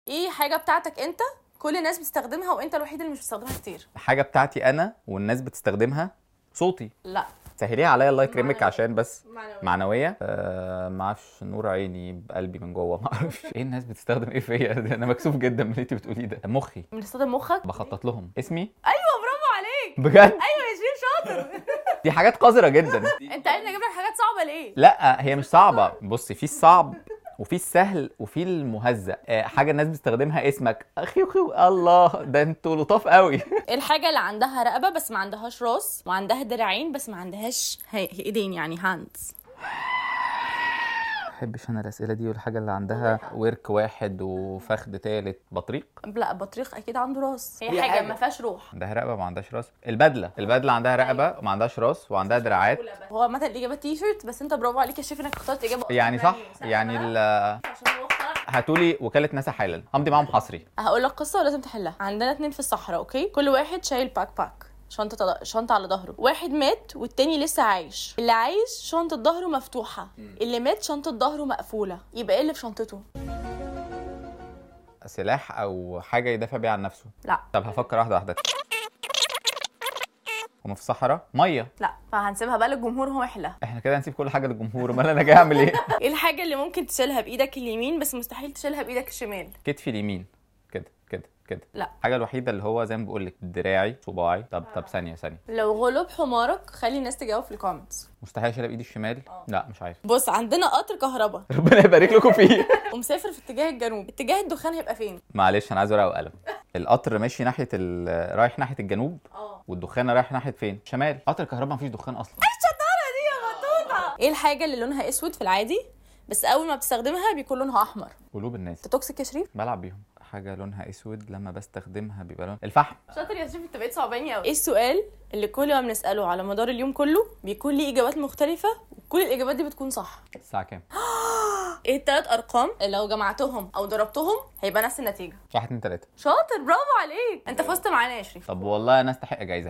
ايه حاجه بتاعتك انت كل الناس بتستخدمها وانت الوحيد اللي مش بتستخدمها كتير حاجه بتاعتي انا والناس بتستخدمها صوتي لا سهليها عليا الله يكرمك معنوية. عشان بس معنوية. معنويه آه ما اعرفش نور عيني بقلبي من جوه ما اعرفش ايه الناس بتستخدم ايه فيا ده انا مكسوف جدا من اللي انت بتقوليه ده مخي بتستخدم مخك بخطط لهم اسمي ايوه برافو عليك بجد ايوه يا شيرين شاطر دي حاجات قذره جدا انت عايز اجيب لك حاجات صعبه ليه لا هي مش صعبه بصي في الصعب وفي السهل وفي المهزأ آه، حاجه الناس بتستخدمها اسمك اخي اخي الله ده انتوا لطاف قوي الحاجه اللي عندها رقبه بس ما عندهاش راس وعندها دراعين بس ما عندهاش هي- ايدين يعني هاندز بحبش انا الاسئله دي والحاجه اللي عندها ورك واحد وفخذ تالت بطريق لا بطريق اكيد عنده راس هي دي حاجه حاجة. ما فيهاش روح عندها رقبه ما عندهاش راس البدله البدله عندها رقبه وما عندهاش راس وعندها دراعات هو مثلا الاجابه تي شيرت بس انت برافو عليك يا شيف انك اخترت اجابه يعني صح يعني ال- عشان هو اختار هاتولي وكاله ناسا حالا امضي معاهم حصري هقول لك قصه ولازم تحلها عندنا اتنين في الصحراء اوكي كل واحد شايل باك باك شنطة شنطة على ظهره واحد مات والتاني لسه عايش اللي عايش شنطة ظهره مفتوحة اللي مات شنطة ظهره مقفولة يبقى ايه اللي في شنطته سلاح او حاجه يدافع بيها عن نفسه لا طب هفكر واحده واحده هما في الصحراء ميه لا فهنسيبها بقى للجمهور هو يحلها احنا كده هنسيب كل حاجه للجمهور امال انا جاي اعمل ايه ايه الحاجة اللي ممكن تشيلها بايدك اليمين بس مستحيل تشيلها بايدك الشمال كتفي اليمين كده كده كده لا الحاجه الوحيده اللي هو زي ما بقول لك دراعي صباعي طب طب ثانيه ثانيه لو غلب حمارك خلي الناس تجاوب في الكومنتس مستحيل اشيلها بايدي الشمال لا مش عارف بص عندنا قطر كهرباء ربنا يبارك لكم فيه ومسافر في اتجاه الجنوب اتجاه الدخان هيبقى فين معلش انا عايز ورقه وقلم القطر ماشي ناحيه ال... رايح ناحيه الجنوب اه والدخان رايح ناحيه فين شمال قطر الكهرباء مفيش دخان اصلا ايه الحاجة اللي لونها اسود في العادي بس اول ما بتستخدمها بيكون لونها احمر قلوب الناس انت توكسيك يا شريف بلعب بيهم حاجه لونها اسود لما بستخدمها بيبقى لون الفحم شاطر يا شريف انت بقيت صعباني قوي ايه السؤال اللي كل ما بنساله على مدار اليوم كله بيكون ليه اجابات مختلفه وكل الاجابات دي بتكون صح الساعه كام ايه الثلاث ارقام اللي لو جمعتهم او ضربتهم هيبقى نفس النتيجه 1 2 3 شاطر برافو عليك انت فزت معانا يا شريف طب والله انا استحق جايزه